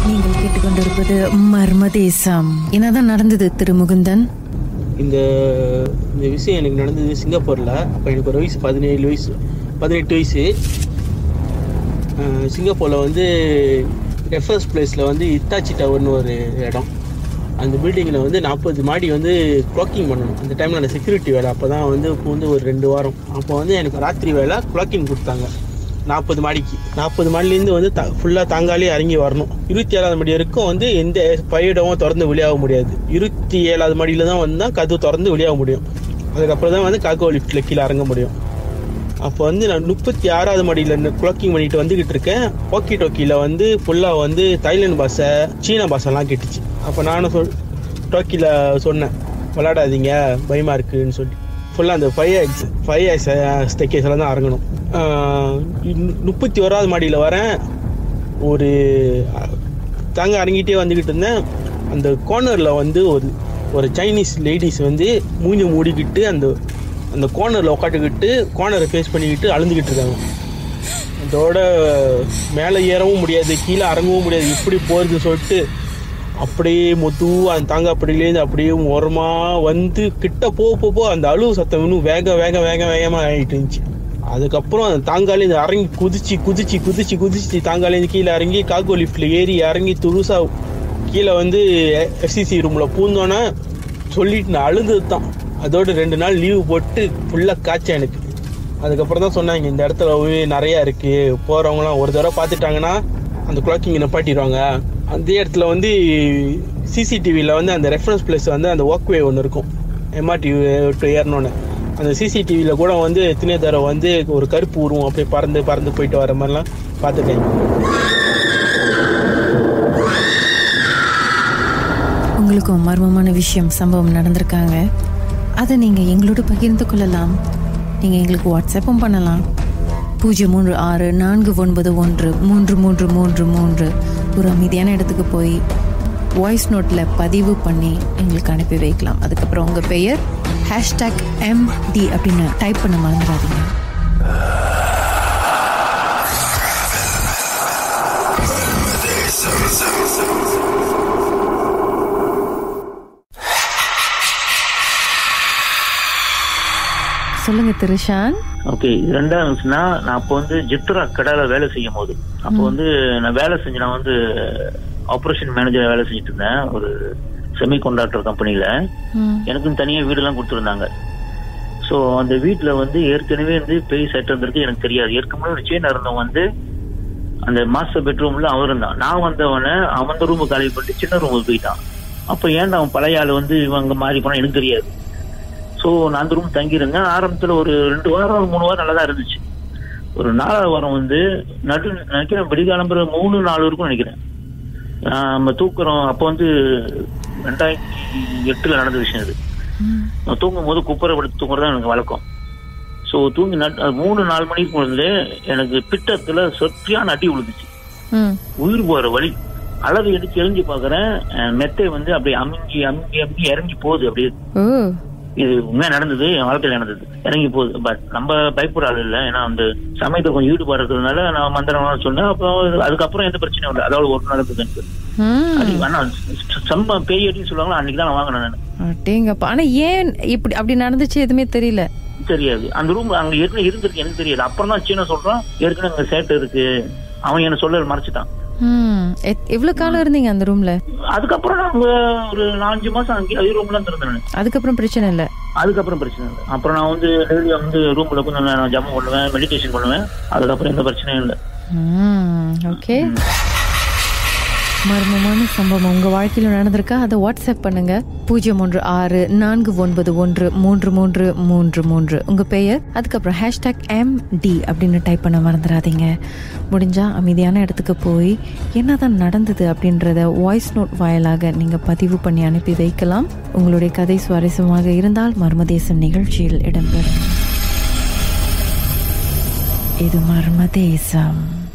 நீங்கள் கேட்டுக்கொண்டிருப்பது மர்மதேசம் என்னதான் நடந்தது திரு முகுந்தன் இந்த இந்த விஷயம் எனக்கு நடந்தது சிங்கப்பூரில் அப்போ எனக்கு ஒரு வயசு பதினேழு வயசு பதினெட்டு வயசு அஹ் சிங்கப்பூரில் வந்து ரெஃபர்ஸ் பிளேஸில் வந்து இத்தாச்சி டவர்னு ஒரு இடம் அந்த பில்டிங்கில் வந்து நாற்பது மாடி வந்து க்ளாக்கிங் பண்ணணும் அந்த டைமில் அந்த செக்யூரிட்டி வேலை அப்போ தான் வந்து இப்போ வந்து ஒரு ரெண்டு வாரம் அப்போ வந்து எனக்கு ராத்திரி வேலை க்ளாக்கிங் கொடுத்தாங்க நாற்பது மாடிக்கு நாற்பது மாடிலேருந்து வந்து த ஃபுல்லாக தாங்காலே இறங்கி வரணும் இருபத்தி ஏழாவது மாடி வரைக்கும் வந்து எந்த பயிரிடமும் திறந்து வெளியாக முடியாது இருபத்தி ஏழாவது மாடியில் தான் வந்து தான் கதவு திறந்து வெளியாக முடியும் அதுக்கப்புறம் தான் வந்து காக்கோ லிஃப்ட்டில் கீழே இறங்க முடியும் அப்போ வந்து நான் முப்பத்தி ஆறாவது மாடியில் குளக்கிங் பண்ணிட்டு வந்துகிட்டு இருக்கேன் ஓக்கி டோக்கியில் வந்து ஃபுல்லாக வந்து தைலண்ட் பாஷை சீன பாஷைலாம் கேட்டுச்சு அப்போ நானும் சொல் டோக்கியில் சொன்னேன் விளையாடாதீங்க பயமாக இருக்குன்னு சொல்லி ஃபுல்லாக அந்த ஃபைவ் எக்ஸ் ஃபைவ் எக்ஸ் ஸ்டெக்கேஸில் தான் இறங்கணும் ஆஹ் இன்~ முப்பத்தி ஓராவது மாடியில் வரேன் ஒரு அஹ், தாங்க இறங்கிட்டே வந்துக்கிட்டு இருந்தேன் அந்த கார்னரில் வந்து ஒரு ஒரு சைனீஸ் லேடிஸ் வந்து மூஞ்சி மூடிக்கிட்டு அந்த அந்த கார்னரில் உட்காந்துக்கிட்டு கார்னரை ஃபேஸ் பண்ணிக்கிட்டு அழுந்துக்கிட்டு இருக்காங்க அதோட மேலே ஏறவும் முடியாது கீழே இறங்கவும் முடியாது இப்படி போகிறதுன்னு சொல்லிட்டு அப்படியே மொத்துவா அந்த தாங்காப்படியிலேருந்து அப்படியே ஓரமாக வந்து கிட்ட போக போக போக அந்த அழுவு சத்தம் இன்னும் வேக வேக வேக வேகமாக ஆகிட்டு இருந்துச்சு அதுக்கப்புறம் அந்த தாங்காலேருந்து இறங்கி குதிச்சு குதிச்சு குதிச்சு குதிச்சு தாங்காலேருந்து கீழே இறங்கி காக்கோ லிஃப்ட்டில் ஏறி இறங்கி துருசா கீழே வந்து எஃப்சிசி ரூமில் பூந்தோன்னே சொல்லிட்டு நான் அழுந்தது தான் அதோட ரெண்டு நாள் லீவு போட்டு ஃபுல்லாக காய்ச்சேன் எனக்கு அதுக்கப்புறம் தான் சொன்னாங்க இந்த இடத்துல போய் நிறையா இருக்குது போகிறவங்களாம் ஒரு தடவை பார்த்துட்டாங்கன்னா அந்த குளாக்கிங் நிப்பாட்டிடுவாங்க அந்த இடத்துல வந்து சிசிடிவியில் வந்து அந்த ரெஃபரன்ஸ் பிளேஸ் வந்து அந்த வாக்வே ஒன்று இருக்கும் எம்ஆர்டி விட்டு ஏறணுன்னு அந்த சிசிடிவியில் கூட வந்து எத்தனையோ தடவை வந்து ஒரு கருப்பு உருவம் அப்படியே பறந்து பறந்து போயிட்டு வர மாதிரிலாம் பார்த்துட்டேன் உங்களுக்கும் மர்மமான விஷயம் சம்பவம் நடந்திருக்காங்க அதை நீங்கள் எங்களோட பகிர்ந்து கொள்ளலாம் நீங்கள் எங்களுக்கு வாட்ஸ்அப்பும் பண்ணலாம் பூஜ்ஜியம் மூன்று ஆறு நான்கு ஒன்பது ஒன்று மூன்று மூன்று மூன்று மூன்று ஒரு அமைதியான இடத்துக்கு போய் வாய்ஸ் நோட்டில் பதிவு பண்ணி எங்களுக்கு அனுப்பி வைக்கலாம் அதுக்கப்புறம் உங்கள் பெயர் ஹேஷ்டாக் எம்டி அப்படின்னு டைப் பண்ண மறந்துடாதீங்க சொல்லுங்க திருஷான் ஓகே இது ரெண்டாவது இருந்துச்சுன்னா நான் அப்போ வந்து ஜித்ரா கடையில வேலை செய்யும் போது அப்போ வந்து நான் வேலை செஞ்சு நான் வந்து ஆப்ரேஷன் மேனேஜர் வேலை செஞ்சுட்டு இருந்தேன் ஒரு செமி கண்டக்டர் கம்பெனில ம் எனக்கும் தனியா வீடெல்லாம் கொடுத்துருந்தாங்க ஸோ அந்த வீட்டில் வந்து ஏற்கனவே வந்து பேய் செட் இருந்திருக்கு எனக்கு தெரியாது ஏற்கனவே ஒரு சேன் இருந்தவன் வந்து அந்த மாஸ்டர் பெட்ரூம்ல அவன் இருந்தான் நான் வந்தவன அவன் அந்த ரூமுக்கு காலி பண்ணிட்டு சின்ன ரூமுக்கு போயிட்டான் அப்போ ஏன்டா அவன் பழைய ஆள் வந்து இவங்க மாறி போனா எனக்கு தெரியாது ஸோ நான் அந்த ரூம் தங்கியிருந்தேன் ஆரம்பத்தில் ஒரு ரெண்டு வாரம் மூணு வாரம் நல்லா தான் இருந்துச்சு ஒரு நாலாவது வாரம் வந்து நடு நினைக்கிறேன் விடிகாலம்புற மூணு நாலு இருக்கும் நினைக்கிறேன் ஆஹ் நம்ம தூக்குறோம் அப்போ வந்து ரெண்டாயிரத்தி எட்டுல நடந்த விஷயம் இது நான் தூங்கும் போது குப்பரை படுத்து தூங்குறது தான் எனக்கு வழக்கம் ஸோ தூங்கி நட் அது மூணு நாலு மணிக்கு வந்து எனக்கு பிட்டத்துல சொத்தியான அடி விழுந்துச்சு ம் உயிர் போற வழி அளவு எடுத்து எரிஞ்சு பாக்குறேன் அஹ் மெத்தை வந்து அப்படியே அமுங்கி அமுங்கி அமுங்கி இறங்கி போகுது அப்படியே ஓ இது உண்மையா நடந்தது என் வாழ்க்கையில நடந்தது இறங்கி போகுது பட் நம்ம பயப்படுற ஆள் இல்லை ஏன்னா அந்த சமயத்தை கொஞ்சம் ஈடுபாடு இருக்கிறதுனால நான் மந்திரம் சொன்னேன் அப்புறம் இது- அதுக்கப்புறம் எந்த பிரச்சனையும் இல்லை அதோட ஒரு நடந்தது எனக்கு அது ம் ஆனா செம்ம பேய் அடின்னு சொல்லுவாங்களா அன்னைக்கு தான் நான் வாங்கினேன் நான் அட்டேங்கப்பா ஆனா ஏன் இப்படி அப்படி நடந்துச்சு எதுவுமே தெரியல தெரியாது அந்த ரூம் அங்க ஏற்கனவே இருந்திருக்கு எனக்கு தெரியாது அப்புறம் தான் சீன சொல்றான் ஏற்கனவே அங்க சேட்டு இருக்கு அவன் என்ன சொல்ல மறைச்சிட்டான் ம் எத்- எவ்வளவு காலம் இருந்தீங்க அந்த ரூம்ல அதுக்கப்புறம் நாங்க ஒரு நாலஞ்சு மாசம் அங்கே அதே ரூம்ல தான் இருந்தேன் அதுக்கப்புறம் பிரச்சனை இல்ல அதுக்கப்புறம் பிரச்சனை இல்லை அப்புறம் நான் வந்து டெய்லி வந்து ரூம்ல கொஞ்சம் நான் ஜம்மு பண்ணுவேன் மெடிடேஷன் பண்ணுவேன் அதுக்கப்புறம் எந்த பிரச்சனையும் இல்லை ம் ஓகே மர்மமான சம்பவம் உங்க வாழ்க்கையில நடந்திருக்கா அதை வாட்ஸ்அப் பண்ணுங்க பூஜ்ஜியம் ஒன்று ஆறு நான்கு ஒன்பது ஒன்று மூன்று மூன்று மூன்று மூன்று உங்க பெயர் அதுக்கப்புறம் ஹேஷ்டாக் எம் டி அப்படின்னு டைப் பண்ண மறந்துடாதீங்க முடிஞ்சா அமைதியான இடத்துக்கு போய் என்னதான் நடந்தது அப்படின்றத வாய்ஸ் நோட் வாயிலாக நீங்க பதிவு பண்ணி அனுப்பி வைக்கலாம் உங்களுடைய கதை சுவாரஸ்யமாக இருந்தால் மர்மதேசம் நிகழ்ச்சியில் இடம்பெறும் இது மர்மதேசம்